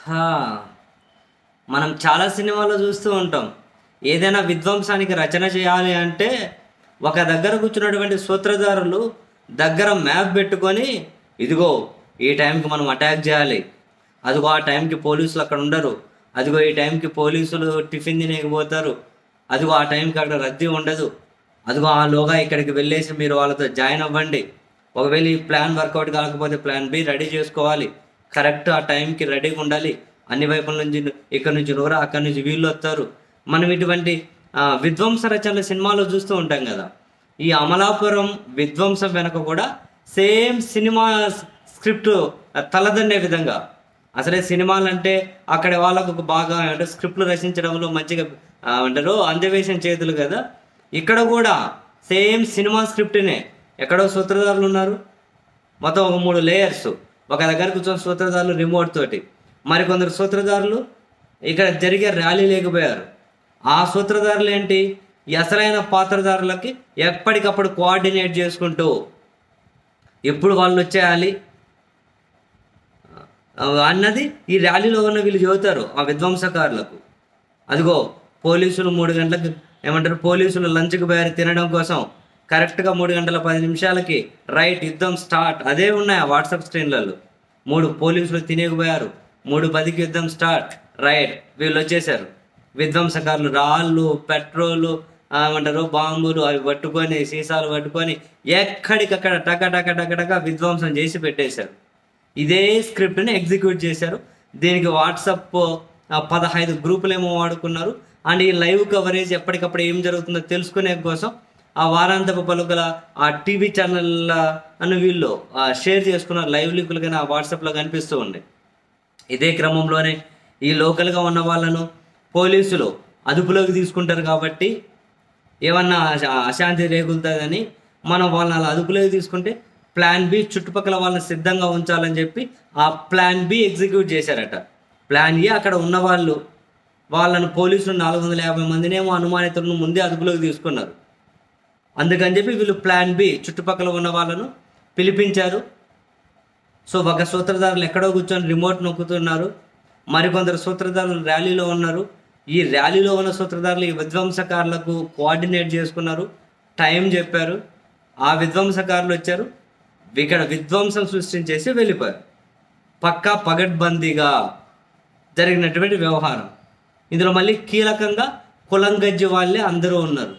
హా, మనం చాలా సినిమాల్లో చూస్తూ ఉంటాం ఏదైనా విధ్వంసానికి రచన చేయాలి అంటే ఒక దగ్గర కూర్చున్నటువంటి సూత్రధారులు దగ్గర మ్యాప్ పెట్టుకొని ఇదిగో ఈ టైంకి మనం అటాక్ చేయాలి అదిగో ఆ టైంకి పోలీసులు అక్కడ ఉండరు అదిగో ఈ టైంకి పోలీసులు టిఫిన్ తినేకపోతారు అదిగో ఆ టైంకి అక్కడ రద్దీ ఉండదు అదిగో ఆ లోగా ఇక్కడికి వెళ్ళేసి మీరు వాళ్ళతో జాయిన్ అవ్వండి ఒకవేళ ఈ ప్లాన్ వర్కౌట్ కాకపోతే ప్లాన్ బి రెడీ చేసుకోవాలి కరెక్ట్ ఆ టైంకి రెడీగా ఉండాలి అన్ని వైపుల నుంచి ఇక్కడ నుంచి నూరా అక్కడి నుంచి వీళ్ళు వస్తారు మనం ఇటువంటి ఆ, విధ్వంస రచనల సినిమాలో చూస్తూ ఉంటాం కదా ఈ అమలాపురం విధ్వంసం వెనక కూడా సేమ్ సినిమా స్క్రిప్ట్ తలదండే విధంగా అసలే సినిమాలు అంటే అక్కడ వాళ్ళకు ఒక బాగా అంటే స్క్రిప్ట్లు రచించడంలో మంచిగా ఆ, అంటారు అందవేశం చేతులు కదా ఇక్కడ కూడా సేమ్ సినిమా స్క్రిప్ట్నే ఎక్కడో సూత్రధారులు ఉన్నారు మొత్తం ఒక మూడు లేయర్స్ ఒక దగ్గర కూర్చొని సూత్రధారులు రిమోట్ తోటి మరికొందరు సూత్రధారులు ఇక్కడ జరిగే ర్యాలీ లేకపోయారు ఆ సూత్రధారులు ఏంటి ఈ అసలైన పాత్రధారులకి ఎప్పటికప్పుడు కోఆర్డినేట్ చేసుకుంటూ ఎప్పుడు వాళ్ళు వచ్చేయాలి ఆ, అన్నది ఈ ర్యాలీలో ఉన్న వీళ్ళు చెబుతారు ఆ విధ్వంసకారులకు అదిగో పోలీసులు మూడు గంటలకు ఏమంటారు పోలీసులు లంచ్కి పోయారు తినడం కోసం కరెక్ట్గా మూడు గంటల పది నిమిషాలకి రైట్ యుద్ధం స్టార్ట్ అదే ఉన్నాయి ఆ వాట్సాప్ స్క్రీన్లలో మూడు పోలీసులు తినేకపోయారు మూడు పదికి యుద్ధం స్టార్ట్ రైట్ వీళ్ళు వచ్చేసారు విధ్వంసకారులు రాళ్ళు పెట్రోలు ఆ, ఏమంటారు బాంబులు అవి పట్టుకొని సీసాలు పట్టుకొని ఎక్కడికక్కడ టక టక టక టక విధ్వంసం చేసి పెట్టేశారు ఇదే స్క్రిప్ట్ని ఎగ్జిక్యూట్ చేశారు దీనికి వాట్సప్ ఆ, పదహైదు గ్రూపులు ఏమో వాడుకున్నారు అండ్ ఈ లైవ్ కవరేజ్ ఎప్పటికప్పుడు ఏం జరుగుతుందో తెలుసుకునే కోసం ఆ వారాంతపు పలుకల ఆ టీవీ ఛానల్ అని వీళ్ళు ఆ, షేర్ చేసుకున్నారు లైవ్ లింకులు కానీ ఆ వాట్సాప్లో కనిపిస్తూ ఉన్నాయి ఇదే క్రమంలోనే ఈ లోకల్గా ఉన్న వాళ్ళను పోలీసులు అదుపులోకి తీసుకుంటారు కాబట్టి ఏమన్నా అశా- అశాంతి రేగులుతుందని మనం వాళ్ళని అలా అదుపులోకి తీసుకుంటే ప్లాన్ బి చుట్టుపక్కల వాళ్ళని సిద్ధంగా ఉంచాలని చెప్పి ఆ ప్లాన్ బి ఎగ్జిక్యూట్ చేశారట ప్లాన్ ఏ అక్కడ ఉన్న వాళ్ళు వాళ్ళను పోలీసులు నాలుగు వందల యాభై మందినేమో అనుమానితులను ముందే అదుపులోకి తీసుకున్నారు అందుకని చెప్పి వీళ్ళు ప్లాన్ బి చుట్టుపక్కల ఉన్న వాళ్ళను పిలిపించారు సో ఒక సూత్రధారులు ఎక్కడో కూర్చొని రిమోట్ నొక్కుతున్నారు మరికొందరు సూత్రధారులు ర్యాలీలో ఉన్నారు ఈ ర్యాలీలో ఉన్న సూత్రధారులు ఈ విధ్వంసకారులకు కోఆర్డినేట్ చేసుకున్నారు టైం చెప్పారు ఆ విధ్వంసకారులు వచ్చారు ఇక్కడ విధ్వంసం సృష్టించేసి వెళ్ళిపోయారు పక్కా పగడ్బందీగా జరిగినటువంటి వ్యవహారం ఇందులో మళ్ళీ కీలకంగా కులం గజ్జి వాళ్ళే అందరూ ఉన్నారు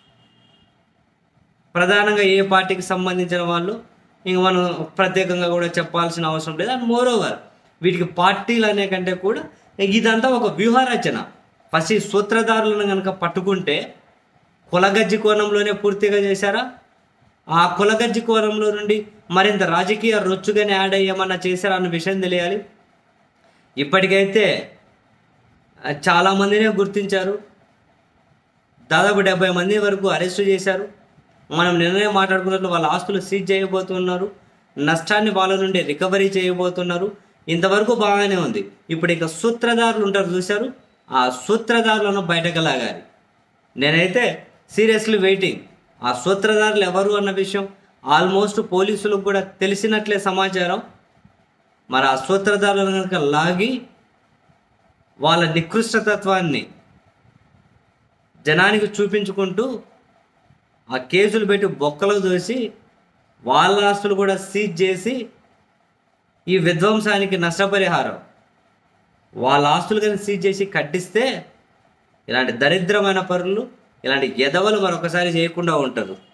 ప్రధానంగా ఏ పార్టీకి సంబంధించిన వాళ్ళు ఇంక మనం ప్రత్యేకంగా కూడా చెప్పాల్సిన అవసరం లేదు అండ్ మోర్ ఓవర్ వీటికి పార్టీలు అనే కంటే కూడా ఇదంతా ఒక వ్యూహరచన ఫస్ట్ ఈ సూత్రధారులను కనుక పట్టుకుంటే కులగజ్జి కోణంలోనే పూర్తిగా చేశారా ఆ కులగజ్జి కోణంలో నుండి మరింత రాజకీయ రొచ్చుగానే యాడ్ అయ్యేమన్నా చేశారా అన్న విషయం తెలియాలి ఇప్పటికైతే ఆ, చాలా మందినే గుర్తించారు దాదాపు డెబ్బై మంది వరకు అరెస్టు చేశారు మనం నిన్ననే మాట్లాడుకున్నట్లు వాళ్ళ ఆస్తులు సీజ్ చేయబోతున్నారు నష్టాన్ని వాళ్ళ నుండి రికవరీ చేయబోతున్నారు ఇంతవరకు బాగానే ఉంది ఇప్పుడు ఇక సూత్రధారులు ఉంటారు చూశారు ఆ సూత్రధారులను బయటకు లాగాలి నేనైతే సీరియస్లీ వెయిటింగ్ ఆ సూత్రధారులు ఎవరు అన్న విషయం ఆల్మోస్ట్ పోలీసులకు కూడా తెలిసినట్లే సమాచారం మరి ఆ సూత్రధారులను కనుక లాగి వాళ్ళ నికృష్టతత్వాన్ని జనానికి చూపించుకుంటూ ఆ కేసులు పెట్టి బొక్కలు దోసి వాళ్ళ ఆస్తులు కూడా సీజ్ చేసి ఈ విధ్వంసానికి నష్టపరిహారం వాళ్ళ ఆస్తులు కానీ సీజ్ చేసి కట్టిస్తే ఇలాంటి దరిద్రమైన పనులు ఇలాంటి ఎదవలు మరొకసారి చేయకుండా ఉంటారు